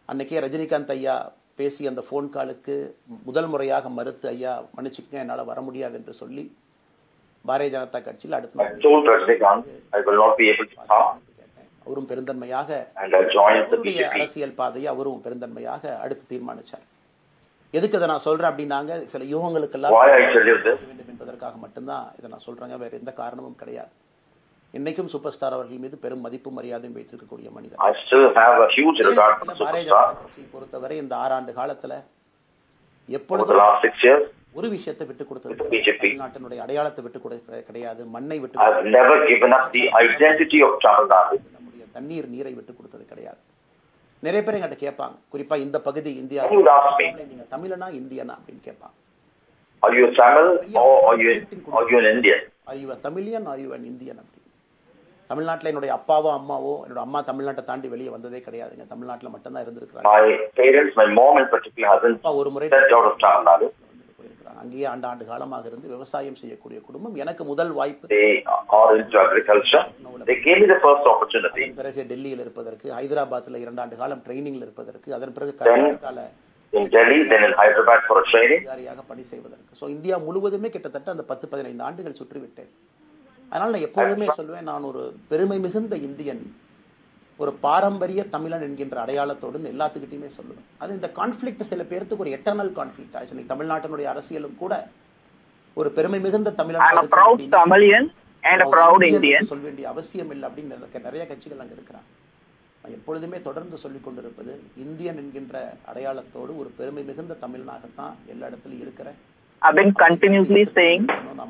அன்னைக்கே ரஜினிகாந்த் ஐயா பேசி அந்த ஃபோன் காலுக்கு முதல் முறையாக மறுத்து ஐயா மன்னிச்சுக்கங்க என்னால் வர முடியாது என்று சொல்லி பாரதிய ஜனதா கட்சியில் அடுத்த I நாள் told Rajnikant I will not be able to come கேட்டேன் அவரும் பெருந்தன்மையாக and I joined the அவருடைய BJP. அரசியல் பாதையை அவரும் பெருந்தன்மையாக அடுத்து தீர்மானிச்சார் எதுக்கு இதை நான் சொல்றேன் அப்படின்னாங்க சில யூகங்களுக்கெல்லாம் Why I tell you this? வேண்டும் என்பதற்காக மட்டும்தான் இதை நான் சொல்றேங்க வேற எந்த காரணமும் கிடையாது இன்னைக்கும் சூப்பர் ஸ்டார் அவர்கள் மீது பெரும் மதிப்பு மரியாதையும் வைத்திருக்கக்கூடிய மனிதர் I still have a huge regard for the Bharatiya Janata superstar. கட்சியை பொறுத்தவரை இந்த ஆறாண்டு காலத்துல For the எப்பொழுதும் last six years, ஒரு விஷயத்தை விட்டு கொடுத்தது With கிடையாது. BJP. தமிழ்நாட்டினுடைய அடையாளத்தை விட்டு கொடுக்க கிடையாது மண்ணை விட்டு I've never given up the identity of Tamil Nadu. நம்முடைய தண்ணீர் நீரை விட்டு கொடுத்தது கிடையாது நிறைய பேர் எங்கிட்ட கேட்பாங்க குறிப்பா இந்த பகுதி India You would ask me, நீங்க தமிழனா இந்தியனா அப்படின்னு கேட்பாங்க are you a Tamil or are you, are you an Indian? Are you Tamilian are you Indian அப்படின்னு தமிழ்நாட்டில் என்னுடைய அப்பாவோ அம்மாவோ என்னோட அம்மா தமிழ்நாட்டை தாண்டி வெளியே வந்ததே கிடையாதுங்க தமிழ்நாட்டில் மட்டும்தான் இருந்திருக்கிறாங்க My parents, my mom in particular, hasn't அப்பா ஒரு முறை stepped out of Tamil Nadu. வந்துட்டு போயிருக்கிறாங்க அங்கேயே ஆண்டு ஆண்டு காலமாக இருந்து விவசாயம் செய்யக்கூடிய குடும்பம் எனக்கு முதல் வாய்ப்பு They are into agriculture. They gave me the first opportunity. அதன் பிறகு டெல்லியில் இருப்பதற்கு ஹைதராபாத்தில் இரண்டாண்டு காலம் ட்ரைனிங்ல இருப்பதற்கு அதன் பிறகு கர்நாடகால In Delhi, then in Hyderabad for a training. அதிகாரியாக பணி செய்வதற்கு ஸோ இந்தியா முழுவதுமே கிட்டத்தட்ட அந்த பத்து பதினைந்து ஆண்டுகள் சுற்றிவிட்டேன் அதனால் நான் எப்பொழுதுமே சொல்லுவேன் நான் ஒரு பெருமை மிகுந்த இந்தியன் ஒரு பாரம்பரிய தமிழன் என்கின்ற அடையாளத்தோடு எல்லாத்துக்கிட்டையுமே சொல்லுவேன் அது இந்த கான்ஃப்ளிக்ட் சில பேர்த்துக்கு ஒரு எட்டர்னல் கான்ஃப்ளிக்ட் ஆக்சுவலி தமிழ்நாட்டினுடைய அரசியலும் கூட ஒரு பெருமை மிகுந்த தமிழன் I'm a proud Tamilian and a proud Indian. சொல்ல வேண்டிய அவசியம் இல்லை அப்படின்னு எனக்கு நிறைய கட்சிகள் அங்க இருக்கிறாங்க நான் எப்பொழுதுமே தொடர்ந்து சொல்லிக் கொண்டிருப்பது இந்தியன் என்கின்ற அடையாளத்தோடு ஒரு பெருமை மிகுந்த தமிழனாகத்தான் எல்லா இடத்துலையும் இருக்கிறேன் I've been continuously saying நான்